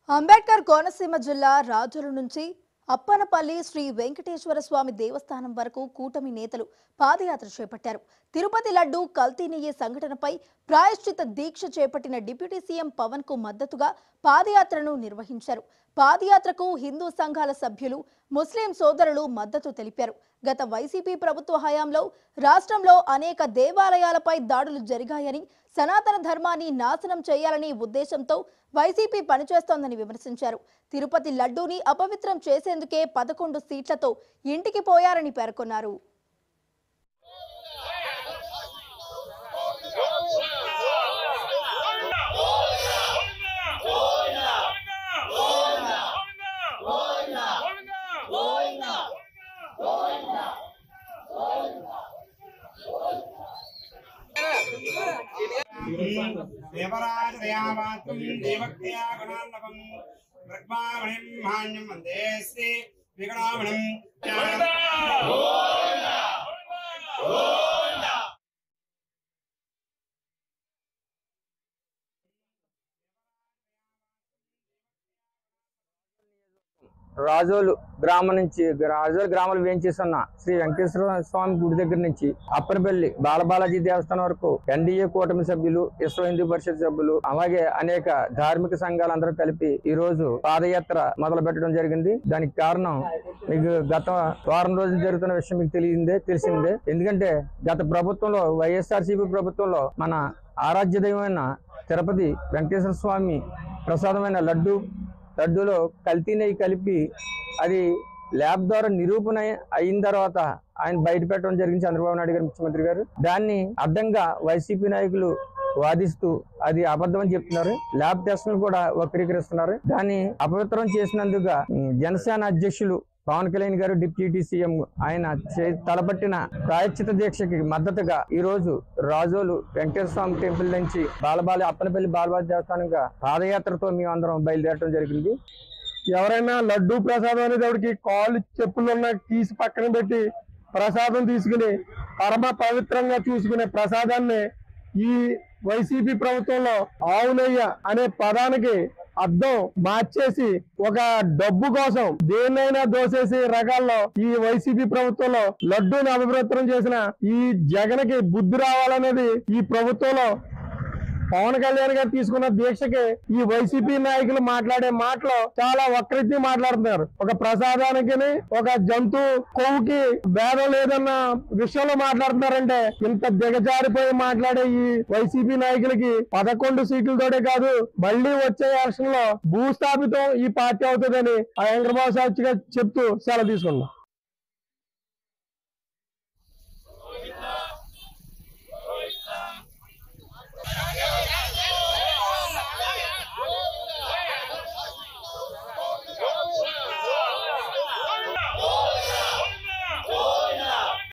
అంబేద్కర్ కోనసీమ జిల్లా రాజుల నుంచి అప్పనపల్లి శ్రీ వెంకటేశ్వర స్వామి దేవస్థానం వరకు కూటమి నేతలు పాదయాత్ర చేపట్టారు తిరుపతి లడ్డు కల్తీ నెయ్యి సంఘటనపై ప్రాయశ్చిత దీక్ష చేపట్టిన డిప్యూటీ సీఎం పవన్ కు మద్దతుగా పాదయాత్రను నిర్వహించారు పాదయాత్రకు హిందూ సంఘాల సభ్యులు ముస్లిం సోదరులు మద్దతు తెలిపారు గత వైసీపీ ప్రభుత్వ హయాంలో రాష్ట్రంలో అనేక దేవాలయాలపై దాడులు జరిగాయని సనాతన ధర్మాన్ని నాశనం చేయాలనే ఉద్దేశంతో వైసీపీ పనిచేస్తోందని విమర్శించారు తిరుపతి లడ్డూని అపవిత్రం చేసేందుకే పదకొండు సీట్లతో ఇంటికి పోయారని పేర్కొన్నారు దేవరాజదయామాత్రం దేవక్రియా గుణాన్నకం బ్రహ్మామణిం మాన్యం వందే శ్రీ విగణామణిం రాజోలు గ్రామం నుంచి రాజోలు గ్రామంలో వేయించేస్తున్న శ్రీ వెంకటేశ్వర స్వామి గుడి దగ్గర నుంచి అప్పనపల్లి బాలబాలాజీ దేవస్థానం వరకు ఎన్డీఏ కూటమి సభ్యులు విశ్వ హిందూ పరిషత్ సభ్యులు అలాగే అనేక ధార్మిక సంఘాలందరూ కలిపి ఈ రోజు పాదయాత్ర మొదలు పెట్టడం జరిగింది దానికి కారణం మీకు గత వారం రోజులు జరుగుతున్న విషయం మీకు తెలియందే తెలిసిందే ఎందుకంటే గత ప్రభుత్వంలో వైఎస్ఆర్సీపీ ప్రభుత్వంలో మన ఆరాధ్య దైవమైన తిరుపతి వెంకటేశ్వర స్వామి ప్రసాదమైన లడ్డు లడ్డూలో కల్తీ నెయ్యి కలిపి అది ల్యాబ్ ద్వారా నిరూపణ అయిన తర్వాత ఆయన బయట పెట్టడం జరిగింది చంద్రబాబు నాయుడు గారు ముఖ్యమంత్రి గారు దాన్ని అడ్డంగా వైసీపీ నాయకులు వాదిస్తూ అది అబద్ధం అని చెప్తున్నారు ల్యాబ్ టెస్టులు కూడా వక్రీకరిస్తున్నారు దాన్ని అపవిత్రం చేసినందుకు ఉమ్, జనసేన అధ్యక్షులు పవన్ కళ్యాణ్ గారు డిప్యూటీ సీఎం ఆయన చే- తలపట్టిన ప్రాయశ్చిత దీక్షకి మద్దతుగా ఈ రోజు రాజోలు వెంకటేశ్వర స్వామి టెంపుల్ నుంచి బాలబాలి అప్పనపల్లి బాలబాలి దేవస్థానంగా పాదయాత్రతో మేము అందరం బయలుదేరడం జరిగింది ఎవరైనా లడ్డు ప్రసాదం అనేటప్పటికి కాళ్ళు చెప్పులు ఉన్న తీసి పక్కన పెట్టి ప్రసాదం తీసుకుని పరమ పవిత్రంగా చూసుకునే ప్రసాదాన్ని ఈ వైసీపీ ప్రభుత్వంలో ఆవు నెయ్య అనే పదానికి అర్థం మార్చేసి ఒక డబ్బు కోసం దేన్నైనా దోసేసి రకాల్లో ఈ వైసీపీ ప్రభుత్వంలో లడ్డూని అభివృద్ధం చేసిన ఈ జగన్కి బుద్ధి రావాలనేది ఈ ప్రభుత్వంలో పవన్ కళ్యాణ్ గారు తీసుకున్న దీక్షకి ఈ వైసీపీ నాయకులు మాట్లాడే మాటలు చాలా వక్రీతి మాట్లాడుతున్నారు ఒక ప్రసాదానికి ఒక జంతు కొవ్వుకి భేదం లేదన్న విషయంలో మాట్లాడుతున్నారంటే ఇంత దిగజారిపోయి మాట్లాడే ఈ వైసీపీ నాయకులకి పదకొండు సీట్లతోటే కాదు మళ్ళీ వచ్చే ఎలక్షన్ లో భూస్థాపితం ఈ పార్టీ అవుతుందని ఆ వెంకటబాబు సాక్షిగా చెప్తూ సెలవు తీసుకున్నాం